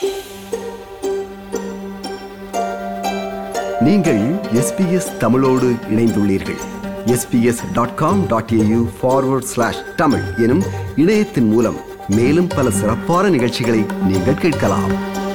நீங்கள் எஸ்பிஎஸ் தமிழோடு இணைந்துள்ளீர்கள் SBS dot com dot AU forward slash Tamil எனும் இணையத்தின் மூலம் மேலும் பல சிறப்பான நிகழ்ச்சிகளை நீங்கள் கேட்கலாம்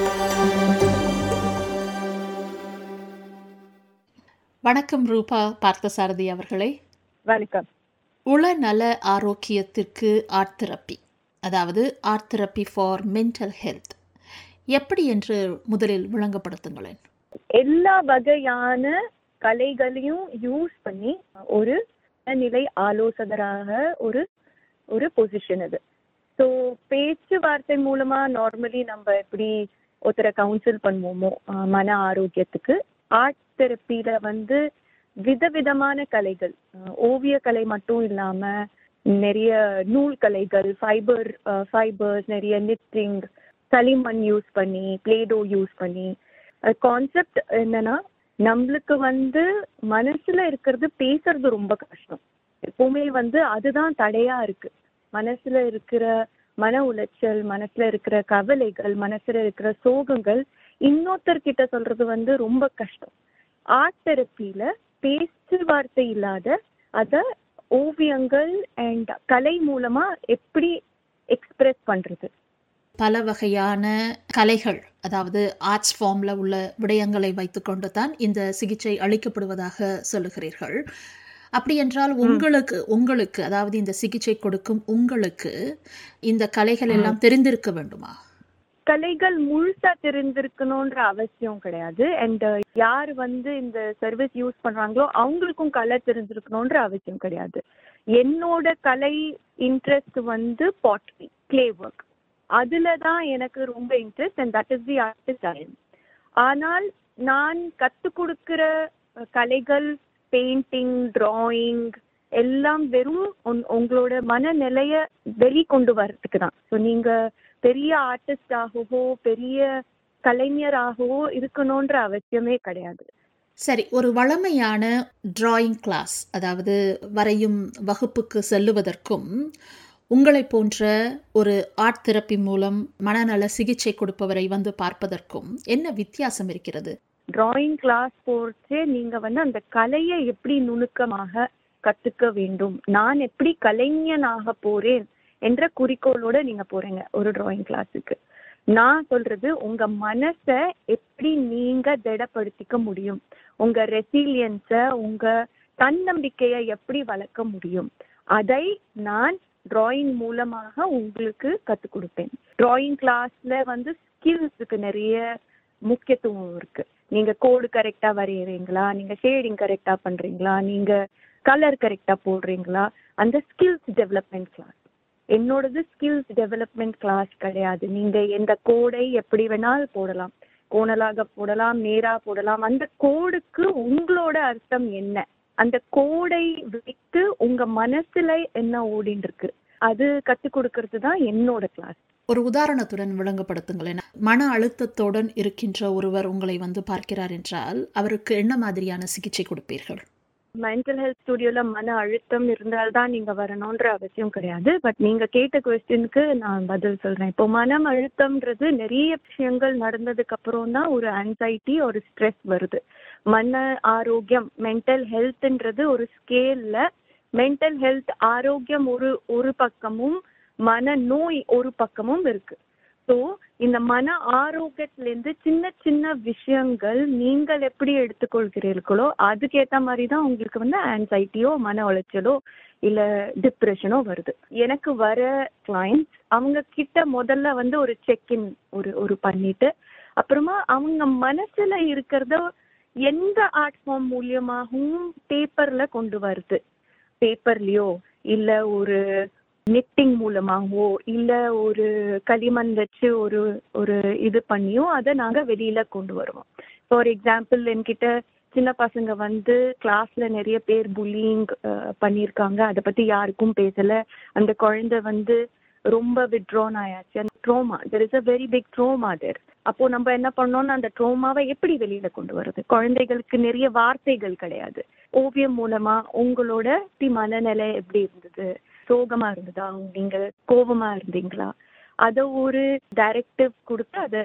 வணக்கம் ரூபா பார்த்தசாரதி அவர்களே வணக்கம் உளநல ஆரோக்கியத்திற்கு ஆர்ட் தெரப்பி அதாவது art therapy for mental health எப்படி என்று முதலில் விளங்கப்படுத்துங்களேன் எல்லா வகையான கலைகளையும் யூஸ் பண்ணி ஒரு நிலை ஆலோசகராக ஒரு ஒரு பொசிஷன் இது ஸோ பேச்சுவார்த்தை மூலமா நார்மலி நம்ம எப்படி ஒருத்தரை கவுன்சில் பண்ணுவோமோ அஹ் மன ஆரோக்கியத்துக்கு ஆர்ட் தெரப்பியில வந்து விதவிதமான கலைகள் அஹ் ஓவிய கலை மட்டும் இல்லாம நிறைய நூல் கலைகள் ஃபைபர் ஃபைபர்ஸ் நிறைய நிட்டிங் களிமண் யூஸ் பண்ணி பிளேடோ யூஸ் பண்ணி கான்செப்ட் என்னன்னா நம்மளுக்கு வந்து மனசுல இருக்கிறது பேசுறது ரொம்ப கஷ்டம் எப்பவுமே வந்து அதுதான் தடையா இருக்கு மனசுல இருக்கிற மன உளைச்சல் மனசுல இருக்கிற கவலைகள் மனசுல இருக்கிற சோகங்கள் இன்னொருத்தர்கிட்ட சொல்றது வந்து ரொம்ப கஷ்டம் ஆர்ட் தெரப்பியில பேச்சு வார்த்தை இல்லாத அத ஓவியங்கள் அண்ட் கலை மூலமா எப்படி எக்ஸ்பிரஸ் பண்றது பல வகையான கலைகள் அதாவது ஆர்ட்ஸ் ஃபார்ம்ல உள்ள விடயங்களை வைத்துக்கொண்டு தான் இந்த சிகிச்சை அளிக்கப்படுவதாக சொல்லுகிறீர்கள் அப்படி என்றால் உங்களுக்கு உங்களுக்கு அதாவது இந்த சிகிச்சை கொடுக்கும் உங்களுக்கு இந்த கலைகள் எல்லாம் தெரிந்திருக்க வேண்டுமா கலைகள் முழுசா தெரிஞ்சிருக்கணும்ன்ற அவசியம் கிடையாது அண்ட் யார் வந்து இந்த சர்வீஸ் யூஸ் பண்றாங்களோ அவங்களுக்கும் கலை தெரிஞ்சிருக்கணும்ன்ற அவசியம் கிடையாது என்னோட கலை இன்ட்ரெஸ்ட் வந்து பாட்ரி கிளே ஒர்க் அதுல தான் எனக்கு ரொம்ப interest and that is the artist I ஆனால் நான் கத்து கொடுக்கிற கலைகள் பெயிண்டிங் டிராயிங் எல்லாம் வெறும் உன்- உங்களோட மனநிலைய வெளிக்கொண்டு வர்றதுக்கு தான் ஸோ நீங்க பெரிய ஆர்டிஸ்ட் ஆகவோ பெரிய கலைஞராகவோ இருக்கணும்ன்ற அவசியமே கிடையாது சரி ஒரு வழமையான டிராயிங் கிளாஸ் அதாவது வரையும் வகுப்புக்கு செல்லுவதற்கும் உங்களை போன்ற ஒரு ஆர்ட் தெரப்பி மூலம் மனநல சிகிச்சை கொடுப்பவரை வந்து பார்ப்பதற்கும் என்ன வித்தியாசம் இருக்கிறது டிராயிங் கிளாஸ் போறச்சே நீங்க வந்து அந்த கலையை எப்படி நுணுக்கமாக கத்துக்க வேண்டும் நான் எப்படி கலைஞனாக போறேன் என்ற குறிக்கோளோட நீங்க போறீங்க ஒரு டிராயிங் கிளாஸுக்கு நான் சொல்றது உங்க மனசை எப்படி நீங்க திடப்படுத்திக்க முடியும் உங்க ரெசிலியன்ஸ உங்க தன்னம்பிக்கையை எப்படி வளர்க்க முடியும் அதை நான் டிராயிங் மூலமாக உங்களுக்கு கத்துக் கொடுப்பேன் டிராயிங் கிளாஸ்ல வந்து ஸ்கில்ஸுக்கு நிறைய முக்கியத்துவம் இருக்கு நீங்க கோடு கரெக்டா வரையறீங்களா நீங்க ஷேடிங் கரெக்டா பண்றீங்களா நீங்க கலர் கரெக்டா போடுறீங்களா அந்த ஸ்கில்ஸ் டெவலப்மெண்ட் கிளாஸ் என்னோடது ஸ்கில்ஸ் டெவலப்மெண்ட் கிளாஸ் கிடையாது நீங்க எந்த கோடை எப்படி வேணாலும் போடலாம் கோணலாக போடலாம் நேரா போடலாம் அந்த கோடுக்கு உங்களோட அர்த்தம் என்ன அந்த கோடை வைத்து உங்க மனசுல என்ன ஓடின்னு இருக்கு அது கத்துக் கொடுக்கறது தான் என்னோட கிளாஸ் ஒரு உதாரணத்துடன் விளங்கப்படுத்துங்களேன் மன அழுத்தத்துடன் இருக்கின்ற ஒருவர் உங்களை வந்து பார்க்கிறார் என்றால் அவருக்கு என்ன மாதிரியான சிகிச்சை கொடுப்பீர்கள் மென்டல் ஹெல்த் ஸ்டுடியோல மன அழுத்தம் இருந்தால்தான் நீங்க வரணும்ன்ற அவசியம் கிடையாது பட் நீங்க கேட்ட கொஸ்டினுக்கு நான் பதில் சொல்றேன் இப்போ மனம் அழுத்தம்ன்றது நிறைய விஷயங்கள் நடந்ததுக்கு அப்புறம் தான் ஒரு ஆன்சைட்டி ஒரு ஸ்ட்ரெஸ் வருது மன ஆரோக்கியம் மென்டல் ஹெல்த்ன்றது ஒரு ஸ்கேல்ல மென்டல் ஹெல்த் ஆரோக்கியம் ஒரு ஒரு பக்கமும் மன நோய் ஒரு பக்கமும் இருக்கு ஸோ இந்த மன ஆரோக்கியத்திலேருந்து சின்ன சின்ன விஷயங்கள் நீங்கள் எப்படி எடுத்துக்கொள்கிறீர்களோ அதுக்கேற்ற மாதிரி தான் உங்களுக்கு வந்து ஆன்சைட்டியோ மன உளைச்சலோ இல்ல டிப்ரெஷனோ வருது எனக்கு வர கிளைண்ட்ஸ் அவங்க கிட்ட முதல்ல வந்து ஒரு செக்இன் ஒரு ஒரு பண்ணிட்டு அப்புறமா அவங்க மனசுல இருக்கிறத எந்த ஆர்ட் ஃபார்ம் மூலியமாகவும் பேப்பர்ல கொண்டு வருது பேப்பர்லயோ இல்ல ஒரு நிட்டிங் மூலமாகவோ இல்ல ஒரு களிமண் வச்சு ஒரு ஒரு இது பண்ணியோ அதை நாங்க வெளியில கொண்டு வருவோம் ஃபார் எக்ஸாம்பிள் என்கிட்ட சின்ன பசங்க வந்து கிளாஸ்ல நிறைய பேர் புல்லிங் பண்ணியிருக்காங்க அதை பத்தி யாருக்கும் பேசல அந்த குழந்தை வந்து ரொம்ப வித்ட்ரான் ஆயாச்சு அந்த trauma there is a very big trauma there அப்போ நம்ம என்ன பண்ணோம்னா அந்த ட்ரோமாவை எப்படி வெளியில கொண்டு வருது குழந்தைகளுக்கு நிறைய வார்த்தைகள் கிடையாது ஓவியம் மூலமா உங்களோட தி மனநிலை எப்படி இருந்தது சோகமா இருந்ததா நீங்க கோபமா இருந்தீங்களா அத ஒரு டைரக்டிவ் கொடுத்து அதை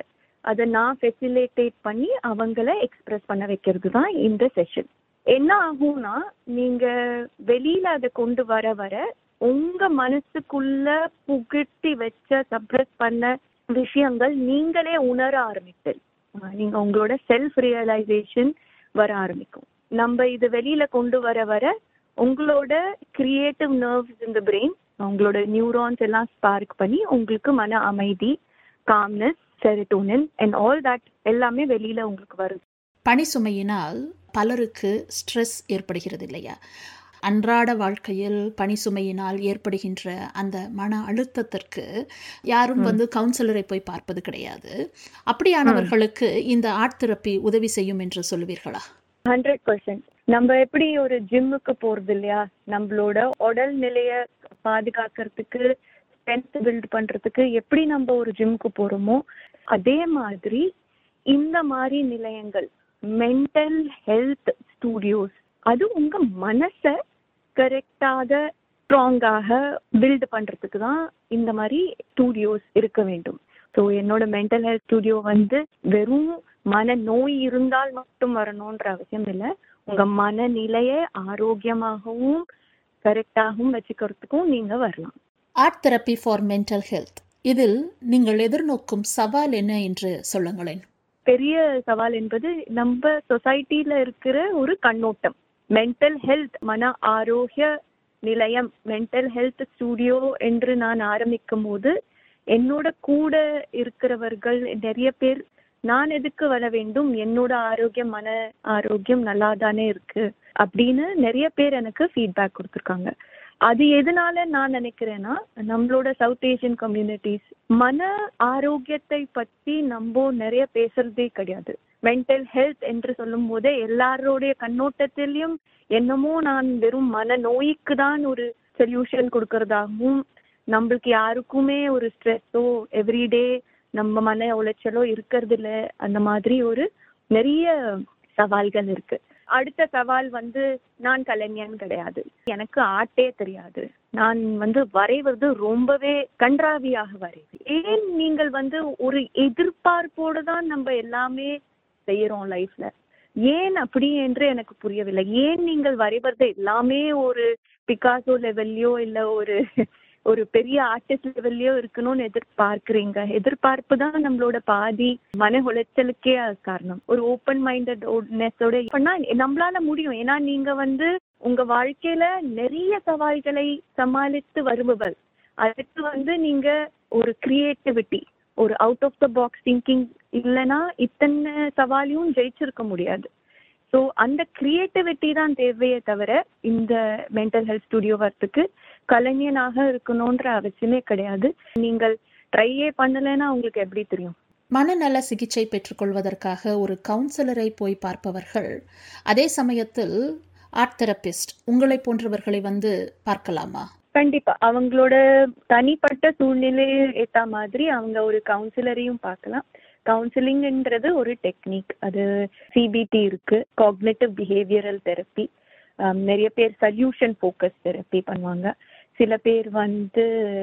அதை நான் ஃபெசிலிட்டேட் பண்ணி அவங்கள எக்ஸ்பிரஸ் பண்ண வைக்கிறது தான் இந்த செஷன் என்ன ஆகும்னா நீங்க வெளியில அதை கொண்டு வர வர உங்க மனசுக்குள்ள புகுத்தி வச்ச சப்ரஸ் பண்ண விஷயங்கள் நீங்களே உணர ஆரம்பித்தல் அஹ் நீங்க உங்களோட செல்ஃப் ரியலைசேஷன் வர ஆரம்பிக்கும் நம்ம இது வெளியில கொண்டு வர வர உங்களோட கிரியேட்டிவ் நர்வ்ஸ் இந்த பிரெயின் உங்களோட நியூரான்ஸ் எல்லாம் ஸ்பார்க் பண்ணி உங்களுக்கு மன அமைதி calmness serotonin and all that எல்லாமே வெளியில உங்களுக்கு வருது பணி சுமையினால் பலருக்கு ஸ்ட்ரெஸ் ஏற்படுகிறது இல்லையா அன்றாட வாழ்க்கையில் பணி சுமையினால் ஏற்படுகின்ற அந்த மன அழுத்தத்திற்கு யாரும் வந்து கவுன்சிலரை போய் பார்ப்பது கிடையாது அப்படியானவர்களுக்கு இந்த ஆர்ட் தெரப்பி உதவி செய்யும் என்று சொல்லுவீர்களா ஹண்ட்ரட் பர்சன்ட் நம்ம எப்படி ஒரு ஜிம்முக்கு போறது இல்லையா நம்மளோட உடல் நிலைய பாதுகாக்கிறதுக்கு ஸ்ட்ரென்த் பில்ட் பண்றதுக்கு எப்படி நம்ம ஒரு ஜிம்முக்கு போறோமோ அதே மாதிரி இந்த மாதிரி நிலையங்கள் மென்டல் ஹெல்த் ஸ்டூடியோஸ் அது உங்க மனசை கரெக்டாக ஸ்ட்ராங்காக பில்ட் பண்றதுக்கு தான் இந்த மாதிரி ஸ்டூடியோஸ் இருக்க வேண்டும் ஸோ என்னோட மென்டல் ஹெல்த் ஸ்டூடியோ வந்து வெறும் மன நோய் இருந்தால் மட்டும் வரணுன்ற அவசியம் இல்லை உங்க மனநிலையை ஆரோக்கியமாகவும் கரெக்டாகவும் வச்சுக்கிறதுக்கும் நீங்க வரலாம் art therapy for mental health இதில் நீங்கள் எதிர்நோக்கும் சவால் என்ன என்று சொல்லுங்களேன் பெரிய சவால் என்பது நம்ம சொசைட்டில இருக்கிற ஒரு கண்ணோட்டம் மென்டல் ஹெல்த் மன ஆரோக்கிய நிலையம் மென்டல் ஹெல்த் ஸ்டூடியோ என்று நான் ஆரம்பிக்கும் போது என்னோட கூட இருக்கிறவர்கள் நிறைய பேர் நான் எதுக்கு வர வேண்டும் என்னோட ஆரோக்கியம் மன ஆரோக்கியம் நல்லா தானே இருக்கு அப்படின்னு நிறைய பேர் எனக்கு ஃபீட்பேக் கொடுத்துருக்காங்க அது எதனால நான் நினைக்கிறேன்னா நம்மளோட சவுத் ஏசியன் கம்யூனிட்டிஸ் மன ஆரோக்கியத்தை பத்தி நம்ம நிறைய பேசுறதே கிடையாது மென்டல் ஹெல்த் என்று சொல்லும் போதே எல்லாரோடைய கண்ணோட்டத்திலையும் என்னமோ நான் வெறும் மன நோய்க்கு தான் ஒரு சொல்யூஷன் கொடுக்கறதாகவும் நம்மளுக்கு யாருக்குமே ஒரு ஸ்ட்ரெஸ்ஸோ எவ்ரிடே நம்ம மன உளைச்சலோ இருக்கிறது இல்ல அந்த மாதிரி ஒரு நிறைய சவால்கள் இருக்கு அடுத்த சவால் வந்து நான் கலைஞன் கிடையாது எனக்கு ஆர்ட்டே தெரியாது நான் வந்து வரைவது ரொம்பவே கன்றாவியாக வரைவேன் ஏன் நீங்கள் வந்து ஒரு எதிர்பார்ப்போடு தான் நம்ம எல்லாமே செய்யறோம் லைஃப்ல ஏன் அப்படி என்று எனக்கு புரியவில்லை ஏன் நீங்கள் வரைவது எல்லாமே ஒரு பிகாசோ லெவல்லையோ இல்ல ஒரு ஒரு பெரிய ஆர்டிஸ்ட் லெவல்லையோ இருக்கணும்னு எதிர்பார்க்கிறீங்க எதிர்பார்ப்பு தான் நம்மளோட பாதி மன உளைச்சலுக்கே அது காரணம் ஒரு ஓப்பன் மைண்டட்னஸோட பண்ணா நம்மளால முடியும் ஏன்னா நீங்க வந்து உங்க வாழ்க்கையில நிறைய சவால்களை சமாளித்து வருபவர் அதுக்கு வந்து நீங்க ஒரு கிரியேட்டிவிட்டி ஒரு out of the box thinking இல்லைன்னா இத்தனை சவாலையும் ஜெயிச்சிருக்க முடியாது ஸோ அந்த கிரியேட்டிவிட்டி தான் தேவையே தவிர இந்த மென்டல் ஹெல்த் ஸ்டுடியோ வரத்துக்கு கலைஞனாக இருக்கணுன்ற அவசியமே கிடையாது நீங்கள் ட்ரையே பண்ணலைன்னா உங்களுக்கு எப்படி தெரியும் மனநல சிகிச்சை பெற்றுக்கொள்வதற்காக ஒரு கவுன்சிலரை போய் பார்ப்பவர்கள் அதே சமயத்தில் ஆர்ட் தெரபிஸ்ட் உங்களை போன்றவர்களை வந்து பார்க்கலாமா கண்டிப்பா அவங்களோட தனிப்பட்ட சூழ்நிலையை ஏத்த மாதிரி அவங்க ஒரு கவுன்சிலரையும் பார்க்கலாம் கவுன்சிலிங்ன்றது ஒரு டெக்னிக் அது சிபிடி இருக்கு காக்னேட்டிவ் பிஹேவியரல் தெரப்பி நிறைய பேர் சல்யூஷன் ஃபோக்கஸ் தெரப்பி பண்ணுவாங்க சில பேர் வந்து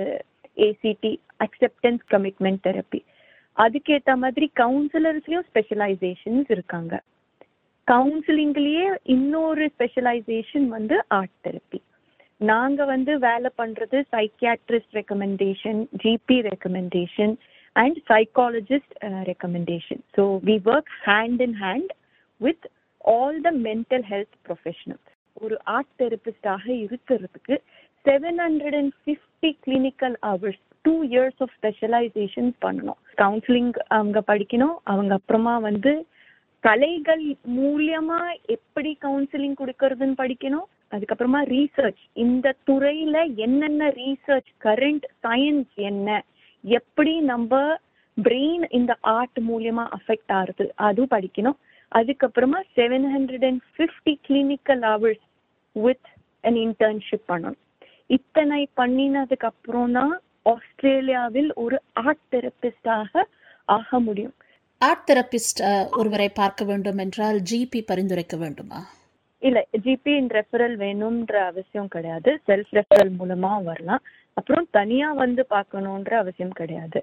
ஏசிடி அக்செப்டன்ஸ் கமிட்மெண்ட் தெரப்பி அதுக்கேற்ற மாதிரி கவுன்சிலர்ஸ்லயும் ஸ்பெஷலைசேஷன்ஸ் இருக்காங்க கவுன்சிலிங்லயே இன்னொரு ஸ்பெஷலைசேஷன் வந்து ஆர்ட் தெரப்பி நாங்க வந்து வேலை பண்றது psychiatrist recommendation GP recommendation and psychologist recommendation so we work hand in hand with all the mental health professionals ஒரு ஆர்ட் தெரபிஸ்டாக இருக்கிறதுக்கு seven hundred and fifty clinical hours two years of specialisation பண்ணணும் counselling அவங்க படிக்கணும் அவங்க அப்புறமா வந்து கலைகள் மூலியமா எப்படி கவுன்சிலிங் கொடுக்கறதுன்னு படிக்கணும் அதுக்கப்புறமா ரீசர்ச் இந்த துறையில என்னென்ன ரீசர்ச் கரண்ட் சயின்ஸ் என்ன எப்படி நம்ம பிரெயின் இந்த ஆர்ட் மூலியமா அஃபெக்ட் ஆகுது அதுவும் படிக்கணும் அதுக்கப்புறமா seven hundred and fifty clinical hours with an internship பண்ணணும் இத்தனை பண்ணினதுக்கு அப்புறம் தான் ஆஸ்திரேலியாவில் ஒரு ஆர்ட் தெரபிஸ்டாக ஆக முடியும் ஆர்ட் தெரபிஸ்ட் ஒருவரை பார்க்க வேண்டும் என்றால் ஜிபி பரிந்துரைக்க வேண்டுமா இல்ல ஜிபி ரெஃபரல் வேணும்ன்ற அவசியம் கிடையாது செல்ஃப் ரெஃபரல் மூலமா வரலாம் அப்புறம் தனியா வந்து பார்க்கணுன்ற அவசியம் கிடையாது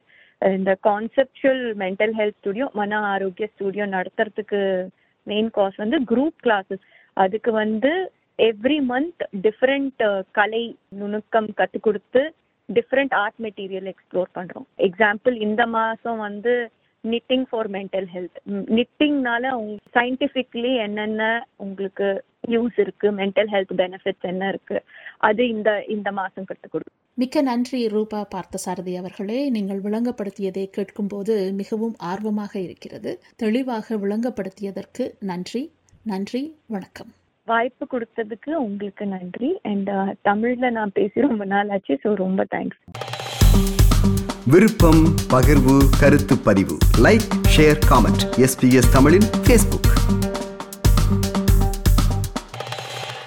இந்த கான்செப்சுவல் மென்டல் ஹெல்த் ஸ்டுடியோ மன ஆரோக்கிய ஸ்டுடியோ நடத்துறதுக்கு மெயின் காஸ் வந்து குரூப் கிளாஸஸ் அதுக்கு வந்து எவ்ரி மந்த் டிஃப்ரெண்ட் கலை நுணுக்கம் கற்றுக் கொடுத்து டிஃப்ரெண்ட் ஆர்ட் மெட்டீரியல் எக்ஸ்ப்ளோர் பண்றோம் எக்ஸாம்பிள் இந்த மாசம் வந்து நிட்டிங் ஃபார் மென்டல் ஹெல்த் நிட்டிங்னால சயின்டிஃபிக்லி என்னென்ன உங்களுக்கு யூஸ் இருக்கு மென்டல் ஹெல்த் பெனிஃபிட்ஸ் என்ன இருக்கு அது இந்த இந்த மாசம் கற்றுக் கொடுக்கும் மிக்க நன்றி ரூபா பார்த்தசாரதி அவர்களே நீங்கள் விளங்கப்படுத்தியதை கேட்கும்போது மிகவும் ஆர்வமாக இருக்கிறது தெளிவாக விளங்கப்படுத்தியதற்கு நன்றி நன்றி வணக்கம் வாய்ப்பு கொடுத்ததுக்கு உங்களுக்கு நன்றி அண்ட் தமிழ்ல நான் பேசி ரொம்ப நாள் ஆச்சு ஸோ ரொம்ப தேங்க்ஸ் விருப்பம் பகிர்வு கருத்து பதிவு லைக் ஷேர் காமெண்ட் எஸ்பிஎஸ் தமிழின் ஃபேஸ்புக்